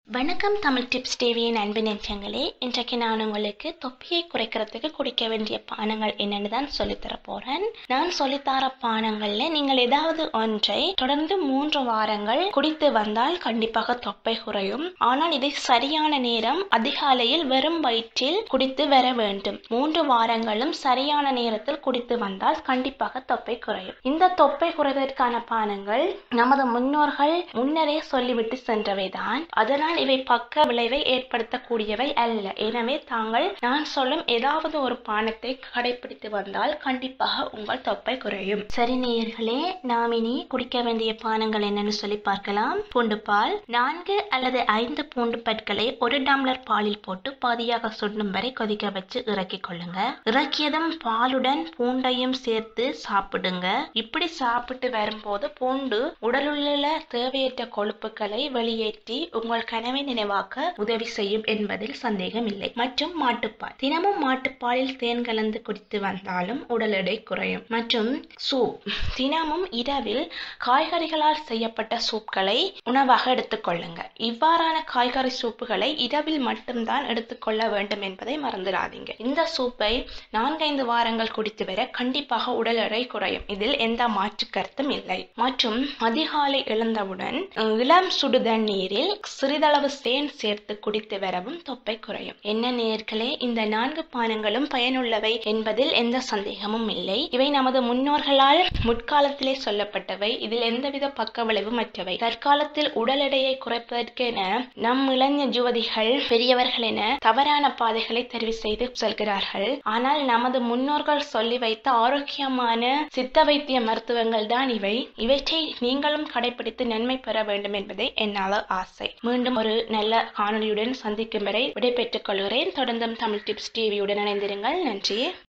வணக்கம் தமிழ் டிப்ஸ் டிவியின் அன்பு நெஞ்சங்களே இன்றைக்கு நான் உங்களுக்கு தொப்பியை குறைக்கிறதுக்கு குடிக்க வேண்டிய பானங்கள் என்னன்னு தான் சொல்லித்தர போறேன் நான் சொல்லித்தர பானங்கள்ல நீங்கள் ஏதாவது ஒன்றை தொடர்ந்து மூன்று வாரங்கள் குடித்து வந்தால் கண்டிப்பாக தொப்பை குறையும் ஆனால் இதை சரியான நேரம் அதிகாலையில் வெறும் வயிற்றில் குடித்து வர வேண்டும் மூன்று வாரங்களும் சரியான நேரத்தில் குடித்து வந்தால் கண்டிப்பாக தொப்பை குறையும் இந்த தொப்பை குறைவதற்கான பானங்கள் நமது முன்னோர்கள் முன்னரே சொல்லிவிட்டு சென்றவைதான் அதனால் இவை பக்க விளைவை ஏற்படுத்தக்கூடியவை அல்ல எனவே தாங்கள் நான் சொல்லும் ஏதாவது ஒரு பானத்தை கடைபிடித்து வந்தால் கண்டிப்பாக உங்கள் தொப்பை குறையும் சரி நேயர்களே நாம் இனி குடிக்க வேண்டிய பானங்கள் என்னன்னு சொல்லி பார்க்கலாம் பூண்டு பால் நான்கு அல்லது ஐந்து பூண்டு பற்களை ஒரு டம்ளர் பாலில் போட்டு பாதியாக சுண்டும் வரை கொதிக்க வச்சு இறக்கிக் கொள்ளுங்க இறக்கியதும் பாலுடன் பூண்டையும் சேர்த்து சாப்பிடுங்க இப்படி சாப்பிட்டு வரும்போது பூண்டு உடலுள்ள தேவையற்ற கொழுப்புகளை வெளியேற்றி உங்கள் கனவை நினைவாக்க உதவி செய்யும் என்பதில் சந்தேகம் இல்லை மற்றும் மாட்டுப்பால் தினமும் மாட்டுப்பாலில் தேன் கலந்து குடித்து வந்தாலும் உடல் எடை குறையும் மற்றும் சூப் தினமும் இரவில் காய்கறிகளால் செய்யப்பட்ட சூப்களை உணவாக எடுத்துக்கொள்ளுங்க இவ்வாறான காய்கறி சூப்புகளை இரவில் மட்டும்தான் எடுத்துக்கொள்ள வேண்டும் என்பதை மறந்துடாதீங்க இந்த சூப்பை நான்கைந்து வாரங்கள் குடித்து வர கண்டிப்பாக உடல் எடை குறையும் இதில் எந்த மாற்று கருத்தும் இல்லை மற்றும் அதிகாலை எழுந்தவுடன் இளம் சுடு தண்ணீரில் சிறிதளவு தேன் சேர்த்து குடித்து வரவும் தொப்பை குறையும் என்ன நேர்களே இந்த நான்கு பானங்களும் பயனுள்ளவை என்பதில் எந்த சந்தேகமும் இல்லை இவை நமது முன்னோர்களால் முற்காலத்திலே சொல்லப்பட்டவை இதில் எந்தவித பக்க விளைவும் அற்றவை தற்காலத்தில் உடல் எடையை குறைப்பதற்கென நம் இளைஞர் யுவதிகள் பெரியவர்கள் என தவறான பாதைகளை தெரிவு செய்து செல்கிறார்கள் ஆனால் நமது முன்னோர்கள் சொல்லி வைத்த ஆரோக்கியமான சித்த வைத்திய மருத்துவங்கள் தான் இவை இவற்றை நீங்களும் கடைபிடித்து நன்மை பெற வேண்டும் என்பதே என்னால் ஆசை மீண்டும் ஒரு நல்ல காணொலியுடன் சந்திக்கும் வரை விடைபெற்றுக் கொள்கிறேன் தொடர்ந்தும் தமிழ் டிப்ஸ் டிவியுடன் இணைந்திருங்கள் நன்றி